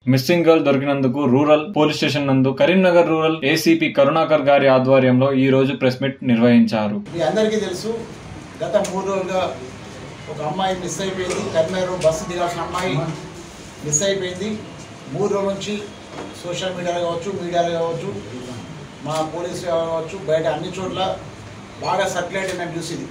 Missing girl దొరికినందుకు rural police station నందు Karimnagar rural ACP Karunakar గారి ఆధ్వర్యంలో ఈ రోజు ప్రెస్ మీట్ నిర్వహించారు మీ అందరికీ తెలుసు గత మూడు రోజులుగా ఒక అమ్మాయి మిస్ అయిపోయింది కరీంనగర్ బస్సు దిగాల్సిన అమ్మాయి మిస్ అయిపోయింది మూడు రోజుల నుంచి సోషల్ మీడియాలో కావచ్చు మీడియాలో కావచ్చు మా పోలీసులు కావచ్చు బయట అన్ని చోట్ల బాగా సర్క్యులేట్ అయిన న్యూస్ ఇది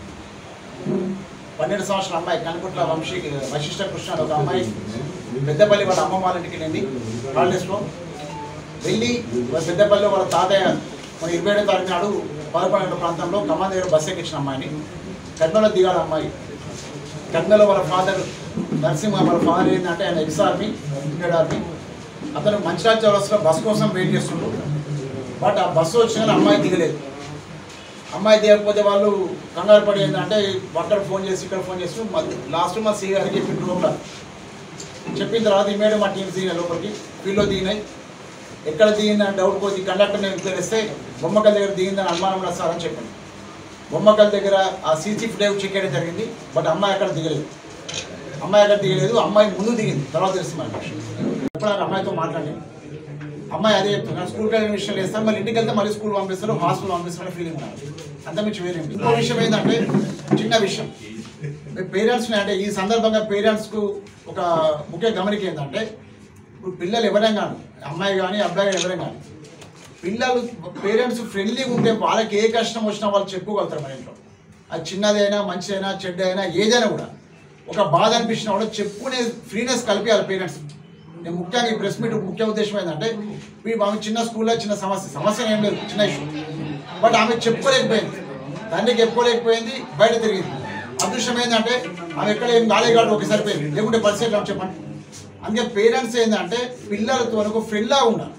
పన్నెండు సంవత్సరాల అమ్మాయి కనుకుట్ల వంశీ వశిష్ఠ కృష్ణ అని ఒక అమ్మాయి పెద్దపల్లి వాళ్ళ అమ్మమ్మ వాళ్ళ ఇంటికి వెళ్ళింది హాలిడేస్లో వెళ్ళి వాళ్ళ పెద్దపల్లిలో వాళ్ళ తాతయ్య మన ఇరవై ఏడో తారీఖు నాడు పదకొండు గంటల ప్రాంతంలో కమాన్ దగ్గర బస్ ఎక్కించిన అమ్మాయిని కర్నూలు దిగాడు అమ్మాయి కర్నూలు వాళ్ళ ఫాదర్ నరసింహ వాళ్ళ ఫాదర్ ఏంటంటే ఆయన ఎక్స్ ఆర్మీ ఇండియన్ ఆర్మీ అతను మంచిరాజ్ చౌరస్లో బస్ కోసం వెయిట్ చేస్తుండ్రు బట్ ఆ బస్సు వచ్చిన అమ్మాయి దిగలేదు అమ్మాయి దిగకపోతే వాళ్ళు కంగారు పడి ఏంటంటే అక్కడ ఫోన్ చేసి ఇక్కడ ఫోన్ చేసి లాస్ట్ మా సీ గారికి చెప్పిన లోపల చెప్పిన తర్వాత ఇమీడియట్ మా టీమ్స్ దిగినాయి లోపలికి ఫీల్డ్లో దిగినాయి ఎక్కడ దిగిందని డౌట్ పోతే కండక్టర్ని విచారిస్తే బొమ్మకల్ దగ్గర దిగిందని అనుమానం కూడా సార్ అని చెప్పాను బొమ్మకల్ దగ్గర ఆ సీసీ ఫుటేజ్ చెక్ చేయడం జరిగింది బట్ అమ్మాయి అక్కడ దిగలేదు అమ్మాయి అక్కడ దిగలేదు అమ్మాయి ముందు దిగింది తర్వాత తెలుస్తుంది మనకి ఇప్పుడు ఆ అమ్మాయితో మాట్లాడి అమ్మాయి అదే చెప్తున్నారు స్కూల్కి వెళ్ళిన విషయం చేస్తారు మళ్ళీ ఇంటికి వెళ్తే మళ్ళీ స్కూల్ పంపిస్తారు హాస్టల్ పంపిస్తారు ఫీలింగ్ ఉన్నారు అంతమించి వేరే ఏం లేదు. ఇంకో విషయం ఏంటంటే చిన్న విషయం పేరెంట్స్ని అంటే ఈ సందర్భంగా పేరెంట్స్కు ఒక ముఖ్య గమనిక ఏంటంటే ఇప్పుడు పిల్లలు ఎవరైనా కానీ అమ్మాయి కానీ అబ్బాయి కానీ ఎవరైనా కానీ పిల్లలు పేరెంట్స్ ఫ్రెండ్లీగా ఉంటే వాళ్ళకి ఏ కష్టం వచ్చినా వాళ్ళు చెప్పుకోగలుగుతారు మన ఇంట్లో అది చిన్నదైనా మంచిదైనా చెడ్డ అయినా ఏదైనా కూడా ఒక బాధ అనిపించినా కూడా చెప్పుకునే ఫ్రీనెస్ కలిపేయాలి పేరెంట్స్ నేను ముఖ్యంగా ఈ ప్రెస్ మీట్ ముఖ్య ఉద్దేశం ఏంటంటే మీ ఆమె చిన్న స్కూల్లో చిన్న సమస్య సమస్య ఏం లేదు చిన్న ఇష్యూ బట్ ఆమె చెప్పుకోలేకపోయింది తండ్రికి చెప్పుకోలేకపోయింది బయట తిరిగింది అదృష్టం ఏంటంటే ఆమె ఎక్కడ ఏం కాలే కాదు ఒకసారి పోయింది లేకుంటే పరిస్థితి చెప్పండి అందుకే పేరెంట్స్ ఏంటంటే పిల్లలతో ఒక ఫ్రెండ్లా ఉండాలి